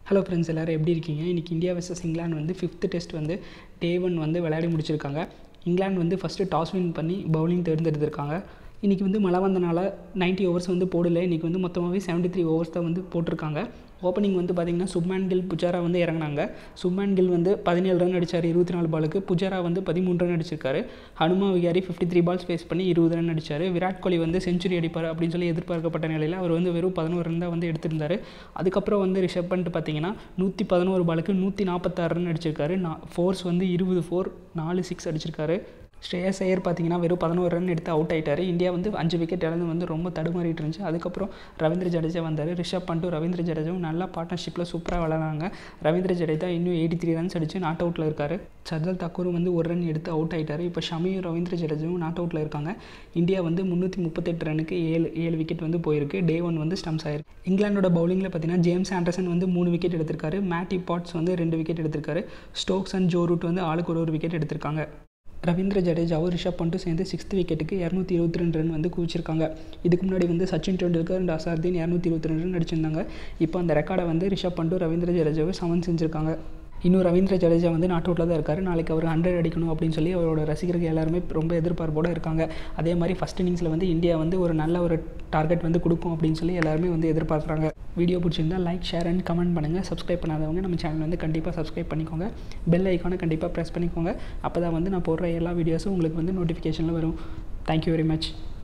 hello friends எல்லோரும் எப்படி இருக்கீங்க இன்றைக்கி இந்தியா வர்சஸ் இங்கிலாந்து வந்து ஃபிஃப்த்து டெஸ்ட் வந்து டே ஒன் வந்து விளையாடி முடிச்சிருக்காங்க இங்கிலாந்து வந்து ஃபஸ்ட்டு டாஸ் வின் பண்ணி பவுலிங் தேர்ந்தெடுத்திருக்காங்க இன்றைக்கி வந்து மழை வந்தனால 90 ஓவர்ஸ் வந்து போடல இன்றைக்கி வந்து மொத்தமாகவே 73 த்ரீ ஓவர்ஸ் தான் வந்து போட்டிருக்காங்க ஓப்பனிங் வந்து பார்த்திங்கன்னா சுப்மேன் கில் புஜாரா வந்து இறங்குனாங்க சுப்மேன் கில் வந்து பதினேழு ரன் அடித்தார் இருபத்தி நாலு பாலுக்கு புஜாரா வந்து பதிமூணு ரன் அடிச்சிருக்காரு ஹனுமா விகாரி ஃபிஃப்டி த்ரீ பால்ஸ் ஃபேஸ் பண்ணி இருபது ரன் அடித்தார் விராட் கோலி வந்து செஞ்சுரி அடிப்பார் அப்படின்னு சொல்லி எதிர்பார்க்கப்பட்ட நிலையில் அவர் வந்து வெறும் பதினோரு ரன் தான் வந்து எடுத்திருந்தார் அதுக்கப்புறம் வந்து ரிஷப் பண்ணிட்டு பார்த்தீங்கன்னா நூற்றி பதினோரு பாலுக்கு நூற்றி நாற்பத்தாறு ரன் அடிச்சிருக்காரு நான் ஃபோர்ஸ் வந்து இருபது ஃபோர் நாலு சிக்ஸ் அடிச்சிருக்காரு ஸ்ரேயஸ் ஐயர் பார்த்தீங்கன்னா வெறும் பதினோரு ரன் எடுத்து அவுட் ஆயிட்டார் இந்தியா வந்து அஞ்சு விக்கெட் இழந்து வந்து ரொம்ப தடுமாறிட்டு இருந்துச்சு அதுக்கப்புறம் ரவீந்திர ஜடேஜா வந்தார் ரிஷப் பண்ணிட்டு ரவீந்திர ஜடேஜாவும் நல்லா பார்ட்னர்ஷிப்பில் சூப்பராக விளாட்றாங்க ரவீந்திர ஜடேஜா இன்னும் எயிட்டி த்ரீ ரன்ஸ் அடித்து நாட் அவுட்டில் இருக்கார் சர்தல் தாக்கூரும் வந்து ஒரு ரன் எடுத்து அவுட் ஆயிட்டார் இப்போ ஷமியும் ரவீந்திர ஜடேஜாவும் நாட் அவுட்டில் இருக்காங்க இந்தியா வந்து முந்நூற்றி முப்பத்தெட்டு ரனுக்கு ஏழு ஏழு விக்கெட் வந்து போயிருக்கு டே ஒன் வந்து ஸ்டம்ஸ் ஆயிருக்கு இங்கிலாண்டோட பவுலிங்கில் பார்த்தீங்கன்னா ஜேம்ஸ் ஆண்டர்சன் வந்து மூணு விக்கெட் எடுத்திருக்காரு மேட்டி பாட்ஸ் வந்து ரெண்டு விக்கெட் எடுத்திருக்காரு ஸ்டோக்ஸ் அண்ட் ஜோ ரூட் வந்து ஆளுக்கு ஒரு ஒரு விக்கெட் எடுத்திருக்காங்க ரவீந்திர ஜடேஜாவும் ரிஷப் பண்ணிட்டு சேர்ந்து சிக்ஸ்த் விக்கெட்டுக்கு இரநூத்தி இருபத்தி ரெண்டு ரன் வந்து குவிச்சிருக்காங்க இதுக்கு முன்னாடி வந்து சச்சின் டெண்டுல்கர் அண்ட் அசார்தீன் இரநூத்தி இருபத்தி ரெண்டு ரன் அடிச்சிருந்தாங்க இப்போ அந்த ரெக்கார்டை வந்து ரிஷப் பண்ணிட்டு ரவீந்திர ஜடேஜாவை சமன் செஞ்சுருக்காங்க இன்னும் ரவீந்திர ஜடேஜா வந்து நாட் அவுட்டில் தான் இருக்கார் நாளைக்கு அவர் ஹண்ட்ரட் அடிக்கணும் அப்படின்னு சொல்லி அவரோட ரசிகர்கள் எல்லாருமே ரொம்ப எதிர்பார்ப்போடு இருக்காங்க அதே மாதிரி ஃபஸ்ட் இன்னிங்ஸில் வந்து இந்தியா வந்து ஒரு நல்ல ஒரு டார்கெட் வந்து கொடுக்கும் அப்படின்னு சொல்லி எல்லாருமே வந்து எதிர்பார்க்குறாங்க வீடியோ பிடிச்சிருந்தா லைக் ஷேர் அண்ட் கமெண்ட் பண்ணுங்கள் சப்ஸ்கிரைப் பண்ணாதவங்க நம்ம சேனல் வந்து கண்டிப்பாக சப்ஸ்கிரைப் பண்ணிக்கோங்க பெல் ஐக்கானை கண்டிப்பாக ப்ரெஸ் பண்ணிக்கோங்க அப்போ தான் வந்து நான் போடுற எல்லா வீடியோஸும் உங்களுக்கு வந்து நோட்டிஃபிகேஷனில் வரும் தேங்க்யூ வெரி மச்